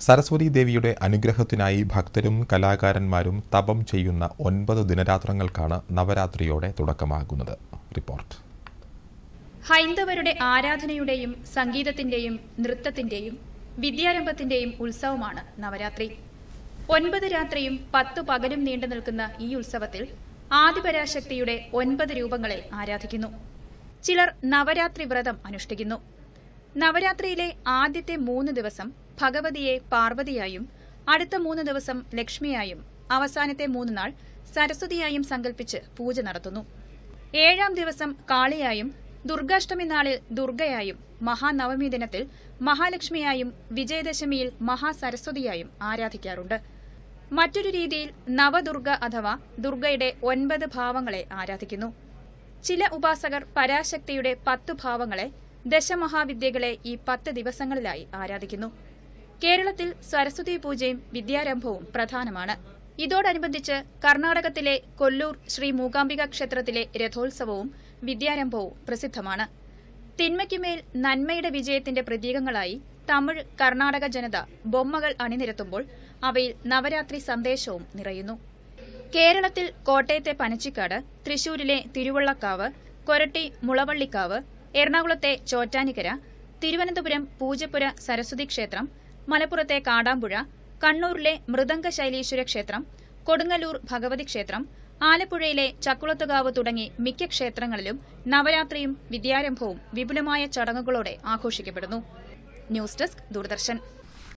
സരസ്വതി ദേവിയുടെ അനുഗ്രഹത്തിനായി ഭക്തരും കലാകാരന്മാരും തപം ചെയ്യുന്ന ഒൻപത് ദിനരാത്രങ്ങൾക്കാണ് നവരാത്രിയോടെ തുടക്കമാകുന്നത് റിപ്പോർട്ട് ഹൈന്ദവരുടെ ആരാധനയുടെയും സംഗീതത്തിന്റെയും നൃത്തത്തിന്റെയും വിദ്യാരംഭത്തിന്റെയും ഉത്സവമാണ് നവരാത്രി ഒൻപത് രാത്രിയും പത്തു പകലും നീണ്ടു നിൽക്കുന്ന ഈ ഉത്സവത്തിൽ ആദിപരാശക്തിയുടെ ഒൻപത് രൂപങ്ങളെ ആരാധിക്കുന്നു ചിലർ നവരാത്രി വ്രതം അനുഷ്ഠിക്കുന്നു നവരാത്രിയിലെ ആദ്യത്തെ മൂന്ന് ദിവസം ഭഗവതിയെ പാർവതിയായും അടുത്ത മൂന്ന് ദിവസം ലക്ഷ്മിയായും അവസാനത്തെ മൂന്ന് നാൾ സരസ്വതിയായും സങ്കല്പിച്ച് പൂജ നടത്തുന്നു ഏഴാം ദിവസം കാളിയായും ദുർഗാഷ്ടമി നാളിൽ ദുർഗയായും മഹാനവമി ദിനത്തിൽ മഹാലക്ഷ്മിയായും വിജയദശമിയിൽ മഹാസരസ്വതിയായും ആരാധിക്കാറുണ്ട് മറ്റൊരു രീതിയിൽ നവദുർഗ അഥവാ ദുർഗയുടെ ഒൻപത് ഭാവങ്ങളെ ആരാധിക്കുന്നു ചില ഉപാസകർ പരാശക്തിയുടെ പത്ത് ഭാവങ്ങളെ ദശമഹാവിദ്യകളെ ഈ പത്ത് ദിവസങ്ങളിലായി ആരാധിക്കുന്നു കേരളത്തിൽ സരസ്വതി പൂജയും വിദ്യാരംഭവും പ്രധാനമാണ് ഇതോടനുബന്ധിച്ച് കർണാടകത്തിലെ കൊല്ലൂർ ശ്രീ മൂകാംബിക ക്ഷേത്രത്തിലെ രഥോത്സവവും വിദ്യാരംഭവും പ്രസിദ്ധമാണ് തിന്മയ്ക്കുമേൽ നന്മയുടെ വിജയത്തിന്റെ പ്രതീകങ്ങളായി തമിഴ് കർണാടക ജനത ബൊമ്മകൾ അണിനിരത്തുമ്പോൾ അവയിൽ നവരാത്രി സന്ദേശവും നിറയുന്നു കേരളത്തിൽ കോട്ടയത്തെ പനച്ചിക്കാട് തൃശൂരിലെ തിരുവള്ളക്കാവ് കൊരട്ടി മുളവള്ളിക്കാവ് എറണാകുളത്തെ ചോറ്റാനിക്കര തിരുവനന്തപുരം പൂജപ്പുര സരസ്വതി ക്ഷേത്രം മലപ്പുറത്തെ കാടാമ്പുഴ കണ്ണൂരിലെ മൃദംഗ ശൈലീശ്വര ക്ഷേത്രം കൊടുങ്ങല്ലൂർ ഭഗവതി ക്ഷേത്രം ആലപ്പുഴയിലെ ചക്കുളത്തുകാവ് തുടങ്ങി മിക്ക ക്ഷേത്രങ്ങളിലും നവരാത്രിയും വിദ്യാരംഭവും വിപുലമായ ചടങ്ങുകളോടെ ആഘോഷിക്കപ്പെടുന്നു ന്യൂസ് ഡെസ്ക് ദൂരദർശൻ